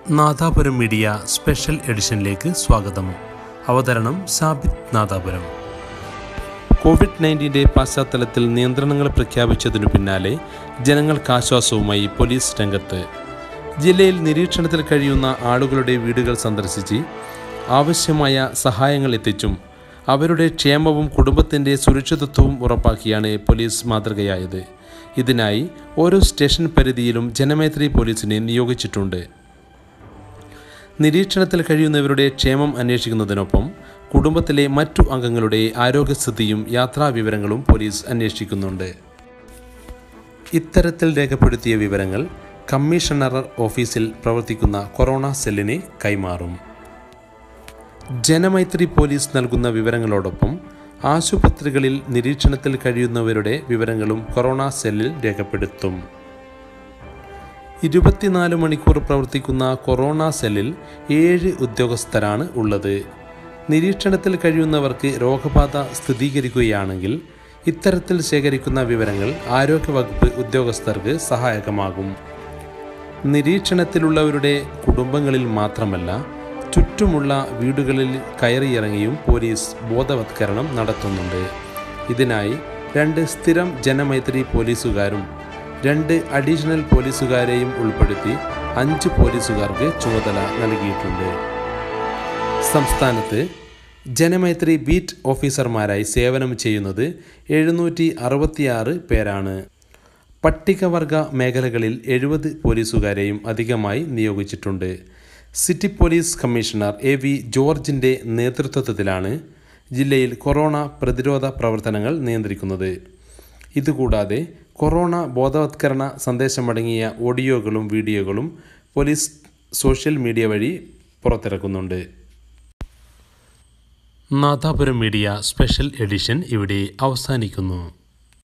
Nadapuram media special എഡിഷനിലേക്ക് സ്വാഗതം അവതരണം Sabith Nadapuram Covid നയൻറ്റീൻ്റെ പശ്ചാത്തലത്തിൽ നിയന്ത്രണങ്ങൾ പ്രഖ്യാപിച്ചതിനു പിന്നാലെ ജനങ്ങൾക്ക് ആശ്വാസവുമായി പോലീസ് രംഗത്ത് ജില്ലയിൽ നിരീക്ഷണത്തിൽ കഴിയുന്ന ആളുകളുടെ വീടുകൾ സന്ദർശിച്ച് ആവശ്യമായ സഹായങ്ങൾ എത്തിച്ചും അവരുടെ ക്ഷേമവും കുടുംബത്തിൻ്റെ സുരക്ഷിതത്വവും ഉറപ്പാക്കിയാണ് പോലീസ് മാതൃകയായത് ഇതിനായി ഓരോ സ്റ്റേഷൻ പരിധിയിലും ജനമൈത്രി പോലീസിനെ നിയോഗിച്ചിട്ടുണ്ട് നിരീക്ഷണത്തിൽ കഴിയുന്നവരുടെ ക്ഷേമം അന്വേഷിക്കുന്നതിനൊപ്പം കുടുംബത്തിലെ മറ്റു അംഗങ്ങളുടെ ആരോഗ്യസ്ഥിതിയും യാത്രാവിവരങ്ങളും പോലീസ് അന്വേഷിക്കുന്നുണ്ട് ഇത്തരത്തിൽ രേഖപ്പെടുത്തിയ വിവരങ്ങൾ കമ്മീഷണർ ഓഫീസിൽ പ്രവർത്തിക്കുന്ന കൊറോണ സെല്ലിന് കൈമാറും ജനമൈത്രി പോലീസ് നൽകുന്ന വിവരങ്ങളോടൊപ്പം ആശുപത്രികളിൽ നിരീക്ഷണത്തിൽ കഴിയുന്നവരുടെ വിവരങ്ങളും കൊറോണ സെല്ലിൽ രേഖപ്പെടുത്തും ഇരുപത്തിനാല് മണിക്കൂർ പ്രവർത്തിക്കുന്ന കൊറോണ സെല്ലിൽ ഏഴ് ഉദ്യോഗസ്ഥരാണ് ഉള്ളത് നിരീക്ഷണത്തിൽ കഴിയുന്നവർക്ക് രോഗബാധ സ്ഥിരീകരിക്കുകയാണെങ്കിൽ ഇത്തരത്തിൽ ശേഖരിക്കുന്ന വിവരങ്ങൾ ആരോഗ്യവകുപ്പ് ഉദ്യോഗസ്ഥർക്ക് സഹായകമാകും നിരീക്ഷണത്തിലുള്ളവരുടെ കുടുംബങ്ങളിൽ മാത്രമല്ല ചുറ്റുമുള്ള വീടുകളിൽ കയറിയിറങ്ങിയും പോലീസ് ബോധവത്കരണം നടത്തുന്നുണ്ട് ഇതിനായി രണ്ട് സ്ഥിരം ജനമൈത്രി പോലീസുകാരും രണ്ട് അഡീഷണൽ പോലീസുകാരെയും ഉൾപ്പെടുത്തി അഞ്ച് പോലീസുകാർക്ക് ചുമതല നൽകിയിട്ടുണ്ട് സംസ്ഥാനത്ത് ജനമൈത്രി ബീറ്റ് ഓഫീസർമാരായി സേവനം ചെയ്യുന്നത് എഴുന്നൂറ്റി അറുപത്തിയാറ് പേരാണ് പട്ടികവർഗ മേഖലകളിൽ എഴുപത് പോലീസുകാരെയും അധികമായി നിയോഗിച്ചിട്ടുണ്ട് city police commissioner A V ജോർജിൻ്റെ നേതൃത്വത്തിലാണ് ജില്ലയിൽ കൊറോണ പ്രതിരോധ പ്രവർത്തനങ്ങൾ നിയന്ത്രിക്കുന്നത് ഇതുകൂടാതെ കൊറോണ ബോധവത്കരണ സന്ദേശമടങ്ങിയ ഓഡിയോകളും വീഡിയോകളും പോലീസ് സോഷ്യൽ മീഡിയ വഴി പുറത്തിറക്കുന്നുണ്ട് നാദാപുരം മീഡിയ സ്പെഷ്യൽ എഡിഷൻ ഇവിടെ അവസാനിക്കുന്നു